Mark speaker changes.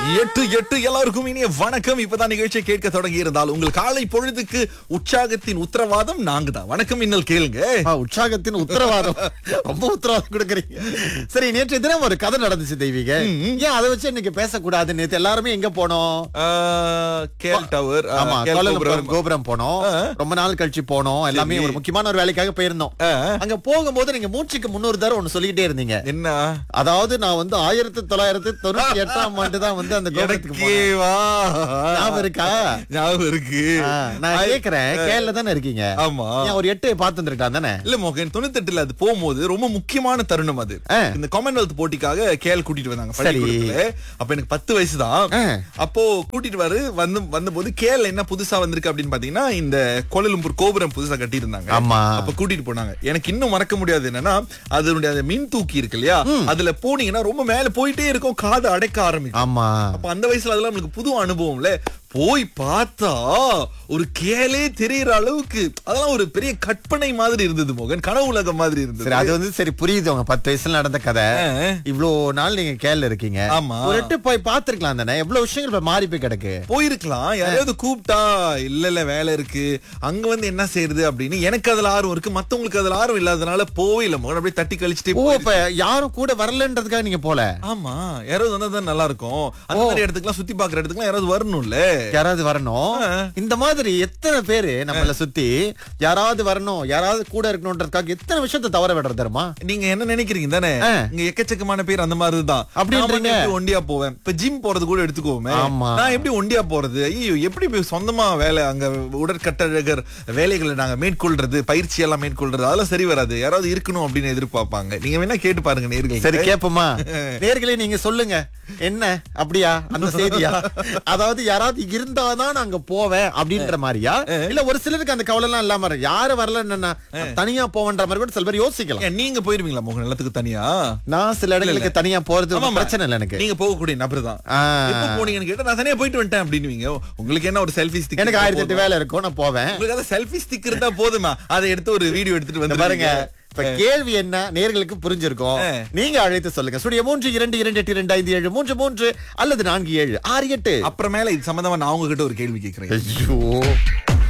Speaker 1: எட்டு எட்டு எல்லாருக்கும் இனிய வணக்கம் இப்பதான் நிகழ்ச்சியை கேட்க தொடங்கி இருந்தால் உங்கள் காலை பொழுதுக்கு உற்சாகத்தின் உத்தரவாதம் நாங்க தான் வணக்கம் இன்னல் கேளுங்க
Speaker 2: ஆ, உற்சாகத்தின் உத்தரவாதம் ரொம்ப உத்தரவாதம் கொடுக்குறீங்க சரி நேற்று தினம் ஒரு கதை நடந்துச்சு தெய்வீக ஏன் அதை வச்சு இன்னைக்கு பேசக்கூடாது நேத்து எல்லாருமே எங்க போனோம்
Speaker 1: ஆஹ், கேல் டவர் ஆஹ்,
Speaker 2: ஆமா
Speaker 1: கேல்
Speaker 2: கோலாலம்பூர்
Speaker 1: கோபுரம்.
Speaker 2: கோபுரம் போனோம் ரொம்ப நாள் கழிச்சு போனோம் எல்லாமே
Speaker 1: சரி.
Speaker 2: ஒரு முக்கியமான ஒரு வேலைக்காக போயிருந்தோம்
Speaker 1: ஆ.
Speaker 2: அங்க போகும்போது நீங்க மூச்சுக்கு முன்னூறு தடவை ஒண்ணு சொல்லிக்கிட்டே இருந்தீங்க
Speaker 1: என்ன
Speaker 2: அதாவது நான் வந்து ஆயிரத்தி தொள்ளாயிரத்தி தொண்ணூத்தி எட்டாம் ஆண்டு தான் வந்து அந்த கோபுரத்துக்கு போனேன்.
Speaker 1: எனக்கேவா
Speaker 2: ஞாபகம் இருக்கா
Speaker 1: ஞாபகம் இருக்கு
Speaker 2: ஆ, நான் கேக்குறேன் கேள்ல தானே இருக்கீங்க
Speaker 1: ஆமா
Speaker 2: ஏன் ஒரு எட்டு பார்த்து வந்துருக்கலாம் தானே
Speaker 1: இல்ல மோகன் தொண்ணூத்தெட்டுல அது போகும்போது ரொம்ப முக்கியமான தருணம் அது
Speaker 2: ஆ.
Speaker 1: இந்த காமன்வெல்த் போட்டிக்காக கேல் கூட்டிட்டு வந்தாங்க
Speaker 2: சரி.
Speaker 1: பள்ளிக்கூடத்துல அப்ப எனக்கு பத்து வயசு தான்
Speaker 2: ஆ.
Speaker 1: அப்போ கூட்டிட்டு வரு வந்து வந்தபோது கேல் என்ன புதுசா வந்திருக்கு அப்படின்னு பாத்தீங்கன்னா இந்த கோலலம்பூர் கோபுரம் புதுசா கட்டி இருந்தாங்க
Speaker 2: ஆமா.
Speaker 1: அப்ப கூட்டிட்டு போனாங்க எனக்கு இன்னும் மறக்க முடியாது என்னன்னா அதனுடைய அந்த மின் தூக்கி இருக்கு இல்லையா அதுல போனீங்கன்னா ரொம்ப மேல போயிட்டே இருக்கும் காது அடைக்க ஆரம்பிக்கும்
Speaker 2: ஆமா
Speaker 1: அப்ப அந்த வயசுல அதெல்லாம் நம்மளுக்கு புது அனுபவம்ல போய் பார்த்தா ஒரு கேலே தெரியற அளவுக்கு அதெல்லாம் ஒரு பெரிய கற்பனை மாதிரி இருந்தது மோகன் கனவு உலகம் மாதிரி
Speaker 2: சரி
Speaker 1: இருந்தது
Speaker 2: அது வந்து சரி புரியுது உங்க பத்து வயசுல நடந்த கதை
Speaker 1: ஆ.
Speaker 2: இவ்ளோ நாள் நீங்க கேள்ல இருக்கீங்க
Speaker 1: ஆமா.
Speaker 2: ஒரு எட்டு போய் பாத்துருக்கலாம் தானே எவ்வளவு விஷயங்கள் இப்ப மாறி போய் கிடக்கு
Speaker 1: போயிருக்கலாம் யாரையாவது கூப்பிட்டா இல்ல இல்ல வேலை இருக்கு அங்க வந்து என்ன செய்யறது அப்படின்னு எனக்கு அதுல ஆர்வம் இருக்கு மத்தவங்களுக்கு அதுல ஆர்வம் இல்லாதனால போவே இல்ல மோகன் அப்படியே தட்டி கழிச்சிட்டே
Speaker 2: ஓ
Speaker 1: போயிரு-
Speaker 2: இப்ப யாரும் கூட வரலன்றதுக்காக நீங்க போல
Speaker 1: ஆமா யாராவது வந்தா தான் நல்லா இருக்கும் அந்த மாதிரி இடத்துக்குலாம் சுத்தி பாக்குற இடத்துக்குலாம் யாராவது வரணும்ல
Speaker 2: யாராவது வரணும்
Speaker 1: ஆ.
Speaker 2: இந்த மாதிரி எத்தனை பேரு நம்மள சுத்தி யாராவது வரணும் யாராவது கூட இருக்கணும்ன்றதுக்காக எத்தனை விஷயத்த தவற விடுறது தெரியுமா
Speaker 1: நீங்க என்ன நினைக்கிறீங்க தானே
Speaker 2: ஆ.
Speaker 1: இங்க எக்கச்சக்கமான பேர் அந்த மாதிரி தான்
Speaker 2: அப்படின்றீங்க?
Speaker 1: நான் எப்படி ஒண்டியா போவேன் இப்ப ஜிம் போறது கூட எடுத்துக்கோமே
Speaker 2: ஆமா.
Speaker 1: நான் எப்படி ஒண்டியா போறது ஐயோ எப்படி போய் சொந்தமா வேலை அங்க உடற்கட்டழகர் வேலைகளை நாங்க மேற்கொள்றது பயிற்சி எல்லாம் மேற்கொள்றது அதெல்லாம் சரி வராது யாராவது இருக்கணும் அப்படின்னு எதிர்பார்ப்பாங்க நீங்க வேணா கேட்டு பாருங்க நேர்கள்
Speaker 2: சரி கேப்போமா நேர்களே நீங்க சொல்லுங்க என்ன அப்படியா அந்த செய்தியா அதாவது யாராவது இருந்தாதான் நான் அங்க போவேன் அப்படின்ற மாதிரியா இல்ல ஒரு சிலருக்கு அந்த கவலை எல்லாம் இல்லாம இருக்கு. யாரு வரலன்னா தனியா போவன்ற மாதிரி கூட சில பேர் யோசிக்கலாம்
Speaker 1: ஏன், நீங்க போயிருவீங்களா மோகன் நிலத்துக்கு தனியா
Speaker 2: நான் சில இடங்களுக்கு தனியா போறது
Speaker 1: ஆமாமா.
Speaker 2: பிரச்சனை இல்லை எனக்கு
Speaker 1: நீங்க போகக்கூடிய நபர் தான்
Speaker 2: ஆ.
Speaker 1: எப்ப போனீங்கன்னு கேட்டா நான் தனியா போயிட்டு வந்துட்டேன் அப்படின்னுவீங்க உங்களுக்கு என்ன ஒரு செல்ஃபி ஸ்டிக்
Speaker 2: எனக்கு ஆயிரத்தி எட்டு வேலை இருக்கும் நான் போவேன்
Speaker 1: உங்களுக்கு அதை செல்ஃபி ஸ்டிக் இருந்தா போதுமா அதை எடுத்து ஒரு வீடியோ எடுத்துட்டு
Speaker 2: இந்த
Speaker 1: வந்து
Speaker 2: பாருங்க இப்ப கேள்வி என்ன நேர்களுக்கு புரிஞ்சிருக்கும்
Speaker 1: ஆ.
Speaker 2: நீங்க அழைத்து சொல்லுங்க ஸ்டுடியோ மூன்று இரண்டு இரண்டு எட்டு இரண்டு ஐந்து ஏழு மூன்று மூன்று அல்லது நான்கு ஏழு ஆறு எட்டு
Speaker 1: அப்புறமேல இது சம்பந்தமா நான் உங்ககிட்ட ஒரு கேள்வி கேக்குறேன்
Speaker 2: ஐயோ